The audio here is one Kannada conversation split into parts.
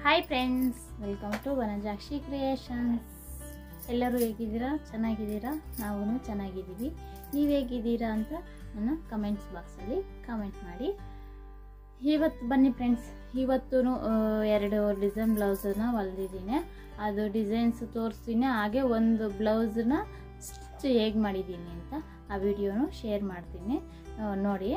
hi friends welcome to Vanajakshi creations ಎಲ್ಲರೂ ಹೇಗಿದ್ದೀರಾ ಚೆನ್ನಾಗಿದ್ದೀರಾ ನಾವು ಚೆನ್ನಾಗಿದ್ದೀವಿ ನೀವು ಹೇಗಿದ್ದೀರಾ ಅಂತ ನನ್ನ ಕಮೆಂಟ್ಸ್ ಬಾಕ್ಸಲ್ಲಿ ಕಮೆಂಟ್ ಮಾಡಿ ಇವತ್ತು ಬನ್ನಿ ಫ್ರೆಂಡ್ಸ್ ಇವತ್ತು ಎರಡು ಡಿಸೈನ್ ಬ್ಲೌಸನ್ನ ಹೊಲ್ದಿದ್ದೀನಿ ಅದು ಡಿಸೈನ್ಸ್ ತೋರಿಸ್ತೀನಿ ಹಾಗೆ ಒಂದು ಬ್ಲೌಸನ್ನ ಸ್ಟಿಚ್ ಹೇಗೆ ಮಾಡಿದ್ದೀನಿ ಅಂತ ಆ ವಿಡಿಯೋನು ಶೇರ್ ಮಾಡ್ತೀನಿ ಆ, ನೋಡಿ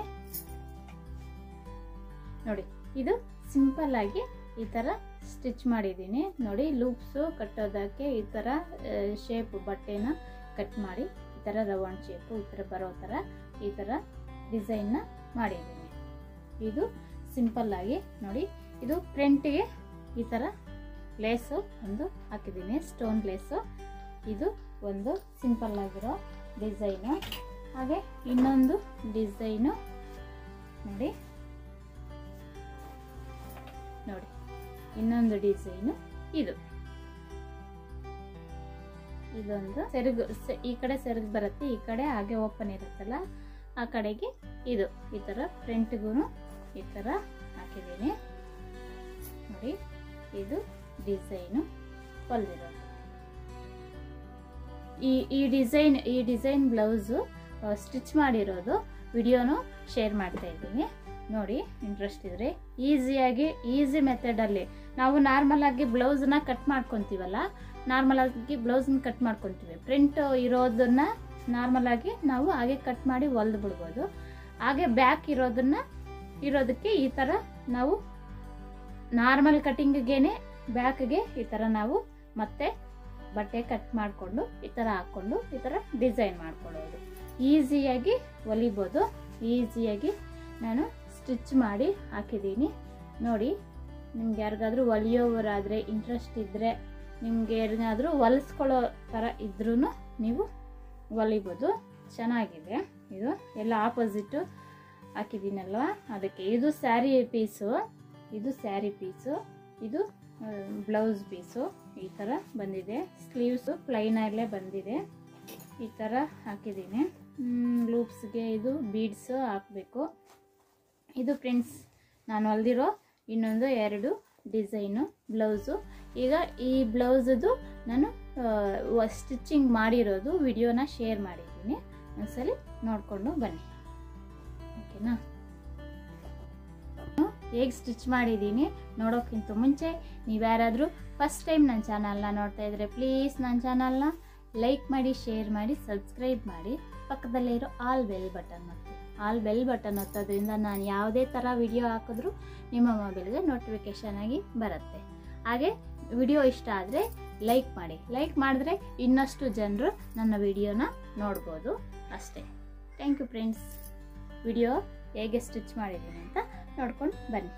ನೋಡಿ ಇದು ಸಿಂಪಲ್ ಆಗಿ ಈ ಥರ ಸ್ಟಿಚ್ ಮಾಡಿದ್ದೀನಿ ನೋಡಿ ಲೂಪ್ಸು ಕಟ್ಟೋದಕ್ಕೆ ಈ ಥರ ಶೇಪ್ ಬಟ್ಟೆನ ಕಟ್ ಮಾಡಿ ಈ ಥರ ರೌಂಡ್ ಶೇಪು ಈ ಥರ ಬರೋ ಥರ ಈ ಥರ ಡಿಸೈನ್ನ ಮಾಡಿದ್ದೀನಿ ಇದು ಸಿಂಪಲ್ ಆಗಿ ನೋಡಿ ಇದು ಫ್ರಂಟಿಗೆ ಈ ಥರ ಲೇಸು ಒಂದು ಹಾಕಿದ್ದೀನಿ ಸ್ಟೋನ್ ಲೇಸು ಇದು ಒಂದು ಸಿಂಪಲ್ ಆಗಿರೋ ಡಿಸೈನು ಹಾಗೆ ಇನ್ನೊಂದು ಡಿಸೈನು ನೋಡಿ ನೋಡಿ ಇನ್ನೊಂದು ಡಿಸೈನು ಇದು ಇದೊಂದು ಸೆರಗು ಸೆ- ಈ ಕಡೆ ಸೆರಗು ಬರುತ್ತೆ ಈ ಕಡೆ ಹಾಗೆ ಓಪನ್ ಇರುತ್ತಲ್ಲ ಆ ಕಡೆಗೆ ಇದು ಈ ಥರ ಫ್ರಂಟ್ಗೂ ಈ ಥರ ಹಾಕಿದ್ದೀನಿ ನೋಡಿ ಇದು ಡಿಸೈನು ಹೊಲ್ದಿರೋದು ಈ ಈ ಡಿಸೈನ್ ಈ ಡಿಸೈನ್ ಬ್ಲೌಸು ಸ್ಟಿಚ್ ಮಾಡಿರೋದು ವಿಡಿಯೋನು ಶೇರ್ ಮಾಡ್ತಾ ಇದ್ದೀನಿ ನೋಡಿ ಇಂಟ್ರೆಸ್ಟ್ ಇದ್ರೆ ಈಸಿಯಾಗಿ ಈಸಿ ಮೆಥಡಲ್ಲಿ ನಾವು ನಾರ್ಮಲ್ ಆಗಿ ಬ್ಲೌಸ್ನ ಕಟ್ ಮಾಡ್ಕೊತೀವಲ್ಲ ನಾರ್ಮಲ್ ಆಗಿ ಬ್ಲೌಸ್ನ ಕಟ್ ಮಾಡ್ಕೊತೀವಿ ಪ್ರಿಂಟ್ ಇರೋದನ್ನ ನಾರ್ಮಲ್ ಆಗಿ ನಾವು ಹಾಗೆ ಕಟ್ ಮಾಡಿ ಹೊಲ್ದು ಬಿಡ್ಬೋದು ಹಾಗೆ ಬ್ಯಾಕ್ ಇರೋದನ್ನ ಇರೋದಕ್ಕೆ ಈ ಥರ ನಾವು ನಾರ್ಮಲ್ ಕಟಿಂಗಿಗೇನೆ ಬ್ಯಾಕ್ಗೆ ಈ ಥರ ನಾವು ಮತ್ತೆ ಬಟ್ಟೆ ಕಟ್ ಮಾಡಿಕೊಂಡು ಈ ಥರ ಹಾಕ್ಕೊಂಡು ಈ ಥರ ಡಿಸೈನ್ ಮಾಡ್ಕೊಳ್ಳೋದು ಈಸಿಯಾಗಿ ಹೊಲಿಬೋದು ಈಸಿಯಾಗಿ ನಾನು ಸ್ಟಿಚ್ ಮಾಡಿ ಹಾಕಿದ್ದೀನಿ ನೋಡಿ ನಿಮ್ಗೆ ಯಾರಿಗಾದ್ರೂ ಹೊಲಿಯೋವರಾದರೆ ಇಂಟ್ರೆಸ್ಟ್ ಇದ್ದರೆ ನಿಮ್ಗೆ ಏನಾದರೂ ಹೊಲಿಸ್ಕೊಳ್ಳೋ ಥರ ಇದ್ರೂ ನೀವು ಹೊಲಿಬೋದು ಚೆನ್ನಾಗಿದೆ ಇದು ಎಲ್ಲ ಆಪೋಸಿಟ್ಟು ಹಾಕಿದ್ದೀನಲ್ವ ಅದಕ್ಕೆ ಇದು ಸ್ಯಾರಿ ಪೀಸು ಇದು ಸ್ಯಾರಿ ಪೀಸು ಇದು ಬ್ಲೌಸ್ ಪೀಸು ಈ ಥರ ಬಂದಿದೆ ಸ್ಲೀವ್ಸು ಪ್ಲೈನಲ್ಲೇ ಬಂದಿದೆ ಈ ಥರ ಹಾಕಿದ್ದೀನಿ ಲೂಪ್ಸ್ಗೆ ಇದು ಬೀಡ್ಸು ಹಾಕಬೇಕು ಇದು ಫ್ರೆಂಡ್ಸ್ ನಾನು ಹೊಲ್ದಿರೋ ಇನ್ನೊಂದು ಎರಡು ಡಿಸೈನು ಬ್ಲೌಸು ಈಗ ಈ ಬ್ಲೌಸದು ನಾನು ಸ್ಟಿಚಿಂಗ್ ಮಾಡಿರೋದು ವಿಡಿಯೋನ ಶೇರ್ ಮಾಡಿದ್ದೀನಿ ಒಂದ್ಸಲಿ ನೋಡಿಕೊಂಡು ಬನ್ನಿ ಓಕೆನಾ ಹೇಗೆ ಸ್ಟಿಚ್ ಮಾಡಿದ್ದೀನಿ ನೋಡೋಕ್ಕಿಂತ ಮುಂಚೆ ನೀವು ಯಾರಾದರೂ ಫಸ್ಟ್ ಟೈಮ್ ನನ್ನ ಚಾನಲ್ನ ನೋಡ್ತಾ ಇದ್ರೆ ಪ್ಲೀಸ್ ನನ್ನ ಚಾನಲ್ನ ಲೈಕ್ ಮಾಡಿ ಶೇರ್ ಮಾಡಿ ಸಬ್ಸ್ಕ್ರೈಬ್ ಮಾಡಿ ಪಕ್ಕದಲ್ಲೇ ಇರೋ ಆಲ್ ಬೆಲ್ ಬಟನ್ ಒತ್ತಿ ಆಲ್ ಬೆಲ್ ಬಟನ್ ಒತ್ತೋದ್ರಿಂದ ನಾನು ಯಾವುದೇ ಥರ ವಿಡಿಯೋ ಹಾಕಿದ್ರೂ ನಿಮ್ಮ ಮೊಬೈಲ್ಗೆ ನೋಟಿಫಿಕೇಷನ್ ಆಗಿ ಬರುತ್ತೆ ಹಾಗೆ ವಿಡಿಯೋ ಇಷ್ಟ ಆದರೆ ಲೈಕ್ ಮಾಡಿ ಲೈಕ್ ಮಾಡಿದ್ರೆ ಇನ್ನಷ್ಟು ಜನರು ನನ್ನ ವಿಡಿಯೋನ ನೋಡ್ಬೋದು ಅಷ್ಟೇ ಥ್ಯಾಂಕ್ ಯು ಫ್ರೆಂಡ್ಸ್ ವಿಡಿಯೋ ಹೇಗೆ ಸ್ಟಿಚ್ ಮಾಡಿದ್ದೀನಿ ಅಂತ ನೋಡ್ಕೊಂಡು ಬನ್ನಿ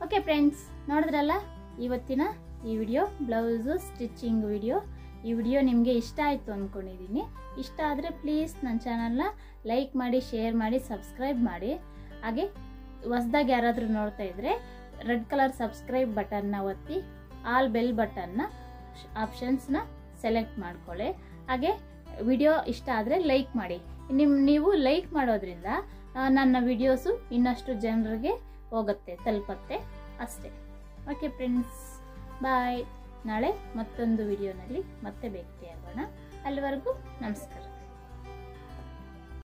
ಓಕೆ ಫ್ರೆಂಡ್ಸ್ ನೋಡಿದ್ರಲ್ಲ ಇವತ್ತಿನ ಈ ವಿಡಿಯೋ ಬ್ಲೌಸು ಸ್ಟಿಚಿಂಗ್ ವಿಡಿಯೋ ಈ ವಿಡಿಯೋ ನಿಮಗೆ ಇಷ್ಟ ಆಯಿತು ಅಂದ್ಕೊಂಡಿದ್ದೀನಿ ಇಷ್ಟ ಆದರೆ ಪ್ಲೀಸ್ ನನ್ನ ಚಾನಲ್ನ ಲೈಕ್ ಮಾಡಿ ಶೇರ್ ಮಾಡಿ ಸಬ್ಸ್ಕ್ರೈಬ್ ಮಾಡಿ ಹಾಗೆ ಹೊಸ್ದಾಗಿ ಯಾರಾದರೂ ನೋಡ್ತಾ ಇದ್ದರೆ ರೆಡ್ ಕಲರ್ ಸಬ್ಸ್ಕ್ರೈಬ್ ಬಟನ್ನ ಒತ್ತಿ ಆಲ್ ಬೆಲ್ ಬಟನ್ನ ಆಪ್ಷನ್ಸ್ನ ಸೆಲೆಕ್ಟ್ ಮಾಡ್ಕೊಳ್ಳಿ ಹಾಗೆ ವಿಡಿಯೋ ಇಷ್ಟ ಆದರೆ ಲೈಕ್ ಮಾಡಿ ನಿಮ್ಮ ನೀವು ಲೈಕ್ ಮಾಡೋದ್ರಿಂದ ಆ, ನನ್ನ ವಿಡಿಯೋಸು ಇನ್ನಷ್ಟು ಜನರಿಗೆ ಹೋಗುತ್ತೆ ತಲುಪತ್ತೆ ಅಷ್ಟೇ ಓಕೆ ಫ್ರೆಂಡ್ಸ್ ಬಾಯ್ ನಾಳೆ ಮತ್ತೊಂದು ವಿಡಿಯೋನಲ್ಲಿ ಮತ್ತೆ ಭೇಟಿಯಾಗೋಣ ಅಲ್ಲಿವರೆಗೂ ನಮಸ್ಕಾರ